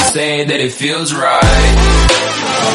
saying that it feels right.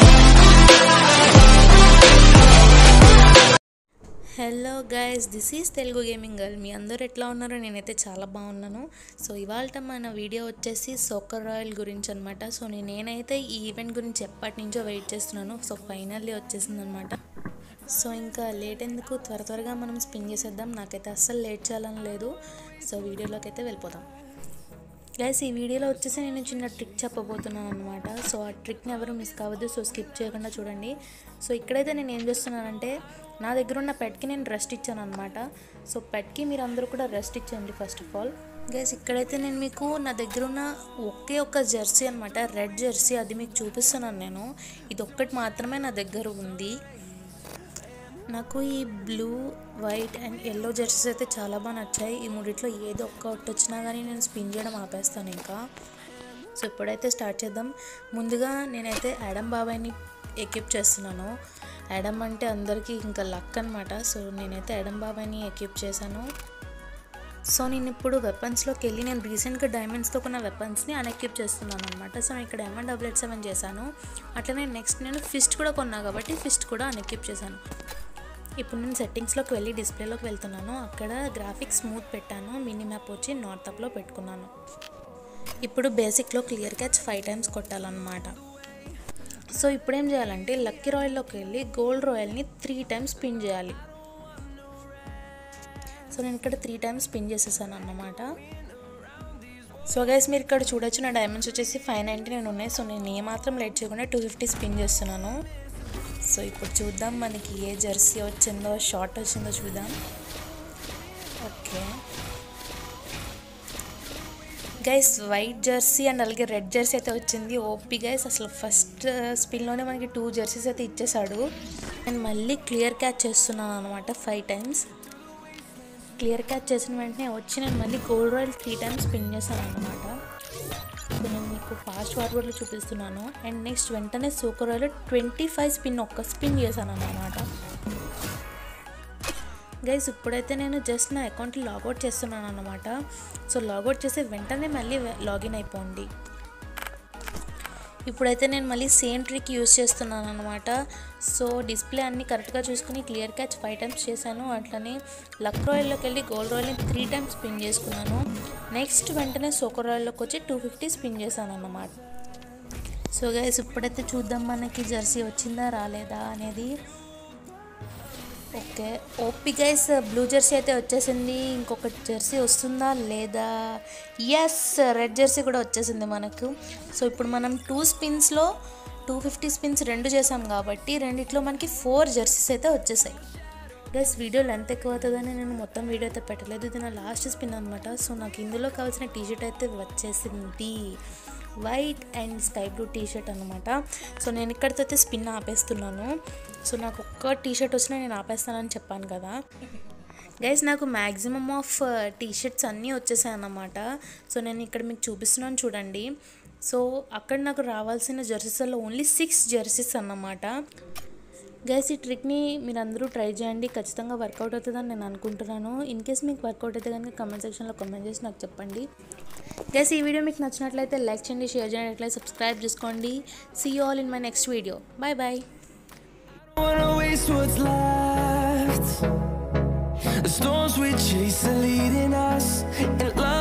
Hello guys this is Telugu gaming girl మీ అందరూ ఎట్లా ఉన్నారో నేనైతే చాలా బాగున్నాను సో ఇవాళ మన వీడియో వచ్చేసి సోకర్ రాయల్ గురించి అనమాట సో నేను నేనైతే ఈ ఈవెంట్ గురించి ఎప్పటి నుంచో వెయిట్ చేస్తున్నాను సో ఫైనల్లీ వచ్చేసింది అనమాట సో ఇంకా లేట్ ఎందుకు త్వర త్వరగా మనం స్పిన్ చేసేద్దాం నాకైతే అస్సలు లేట్ చేయాలని లేదు సో వీడియోలోకి అయితే వెళ్ళిపోదాం గైస్ ఈ వీడియోలో వచ్చేసి నేను చిన్న ట్రిక్ చెప్పబోతున్నాను అనమాట సో ఆ ట్రిక్ని ఎవరు మిస్ కావద్దు సో స్కిప్ చేయకుండా చూడండి సో ఇక్కడైతే నేను ఏం చేస్తున్నానంటే నా దగ్గర ఉన్న పెట్కి నేను రెస్ట్ ఇచ్చాను అనమాట సో పెట్కి మీరు అందరూ కూడా రెస్ట్ ఇచ్చండి ఫస్ట్ ఆఫ్ ఆల్ గైస్ ఇక్కడైతే నేను మీకు నా దగ్గర ఉన్న ఒకే ఒక్క జెర్సీ అనమాట రెడ్ జెర్సీ అది మీకు చూపిస్తున్నాను నేను ఇది ఒక్కటి మాత్రమే నా దగ్గర ఉంది నాకు ఈ blue white and yellow jerseys అయితే చాలా బాగా నచ్చాయి ఈ మూడిట్లో ఏదో ఒక్కటి వచ్చినా కానీ నేను స్పిన్ చేయడం ఆపేస్తాను ఇంకా సో ఇప్పుడైతే స్టార్ట్ చేద్దాం ముందుగా నేనైతే యాడమ్ బాబాయ్ని ఎక్విప్ చేస్తున్నాను యాడమ్ అంటే అందరికీ ఇంకా లక్ అనమాట సో నేనైతే యాడమ్ బాబాయ్ని ఎక్విప్ చేశాను సో నేను ఇప్పుడు వెపన్స్లోకి వెళ్ళి నేను రీసెంట్గా డైమండ్స్తో కొన్న వెపన్స్ని అన్ఎక్విప్ చేస్తున్నాను అనమాట సో నేను ఇక్కడ ఎంఎన్ డబుల్ ఎయిట్ సెవెన్ చేశాను అట్లనే నెక్స్ట్ నేను ఫిస్ట్ కూడా కొన్నా కాబట్టి ఫిస్ట్ కూడా అన్ఎక్విప్ చేశాను ఇప్పుడు నేను సెట్టింగ్స్లోకి వెళ్ళి డిస్ప్లేలోకి వెళ్తున్నాను అక్కడ గ్రాఫిక్స్ స్మూత్ పెట్టాను మినీ మ్యాప్ వచ్చి నార్త్ అప్లో పెట్టుకున్నాను ఇప్పుడు బేసిక్లో క్లియర్ క్యాచ్ ఫైవ్ టైమ్స్ కొట్టాలన్నమాట సో ఇప్పుడు ఏం చేయాలంటే లక్కీ రాయల్లోకి వెళ్ళి గోల్డ్ రాయల్ని త్రీ టైమ్స్ స్పిన్ చేయాలి సో నేను ఇక్కడ త్రీ టైమ్స్ స్పిన్ చేసేసాను అన్నమాట సో గైస్ మీరు ఇక్కడ చూడొచ్చు నా డైమండ్స్ వచ్చేసి ఫైవ్ నైంటీ నేను ఉన్నాయి సో నేను ఏమాత్రం లేట్ చేయకుండా టూ ఫిఫ్టీ స్పిన్ చేస్తున్నాను సో ఇప్పుడు చూద్దాం మనకి ఏ జెర్సీ వచ్చిందో షార్ట్ వచ్చిందో చూద్దాం okay guys white jersey and అలాగే రెడ్ జెర్సీ అయితే వచ్చింది ఓపీ గైస్ అసలు ఫస్ట్ స్పిన్లోనే మనకి టూ జెర్సీస్ అయితే ఇచ్చేసాడు నేను మళ్ళీ క్లియర్ క్యాచ్ చేస్తున్నాను అనమాట ఫైవ్ టైమ్స్ క్లియర్ క్యాచ్ చేసిన వెంటనే వచ్చి నేను మళ్ళీ gold royal three times spin చేశాను అనమాట సో నేను మీకు ఫాస్ట్ ఫార్వర్డ్లో చూపిస్తున్నాను అండ్ నెక్స్ట్ వెంటనే super royal twenty five spin ఒక్క స్పిన్ చేశాను అనమాట గైస్ ఇప్పుడైతే నేను జస్ట్ నా అకౌంట్ లాగౌట్ చేస్తున్నాను అనమాట సో లాగౌట్ చేసి వెంటనే మళ్ళీ లాగిన్ అయిపోండి ఇప్పుడైతే నేను మళ్ళీ సేమ్ ట్రిక్ యూస్ చేస్తున్నాను అనమాట సో డిస్ప్లే అన్ని కరెక్ట్గా చూసుకుని క్లియర్ క్యాచ్ ఫైవ్ టైమ్స్ చేశాను అట్లనే లక్ రాయల్లోకి వెళ్ళి గోల్డ్ రాయల్ని త్రీ టైమ్స్ స్పిన్ చేసుకున్నాను నెక్స్ట్ వెంటనే సోకర్ రాయల్లోకి వచ్చి టూ ఫిఫ్టీ స్పిన్ చేశాను అన్నమాట సో గైస్ ఇప్పుడైతే చూద్దాం మనకి జెర్సీ వచ్చిందా రాలేదా అనేది okay OP guys blue jersey అయితే వచ్చేసింది ఇంకొక జెర్సీ వస్తుందా లేదా ఎస్ రెడ్ జెర్సీ కూడా వచ్చేసింది మనకు సో ఇప్పుడు మనం టూ స్పిన్స్లో టూ ఫిఫ్టీ స్పిన్స్ రెండు చేసాం కాబట్టి రెండిట్లో మనకి ఫోర్ జెర్సీస్ అయితే వచ్చేసాయి గైస్ వీడియో లెంత్ ఎక్కువ అవుతుందని నేను మొత్తం వీడియో అయితే పెట్టలేదు ఇది నా లాస్ట్ స్పిన్ అనమాట సో నాకు ఇందులో కావాల్సిన టీషర్ట్ అయితే వచ్చేసింది white and sky blue t shirt అనమాట సో నేను ఇక్కడితో అయితే స్పిన్ ఆపేస్తున్నాను సో నాకు ఒక్క టీషర్ట్ వచ్చినా నేను ఆపేస్తానని చెప్పాను కదా గైస్ నాకు మ్యాక్సిమమ్ ఆఫ్ టీషర్ట్స్ అన్నీ వచ్చేసాయి అన్నమాట సో నేను ఇక్కడ మీకు చూపిస్తున్నాను చూడండి సో అక్కడ నాకు రావాల్సిన జెర్సీస్లో ఓన్లీ సిక్స్ జెర్సీస్ అన్నమాట గైస్ ఈ ట్రిక్ని మీరు అందరూ ట్రై చేయండి ఖచ్చితంగా వర్కౌట్ అవుతుందని నేను అనుకుంటున్నాను ఇన్ కేస్ మీకు వర్కౌట్ అయితే కనుక కమెంట్ సెక్షన్లో కమెంట్ చేసి నాకు చెప్పండి గైస్ ఈ వీడియో మీకు నచ్చినట్లయితే లైక్ చేయండి షేర్ చేయండి అట్లయితే సబ్స్క్రైబ్ చేసుకోండి see all in my next video bye bye wanna waste what's left. The storms we chase are leading us, and love.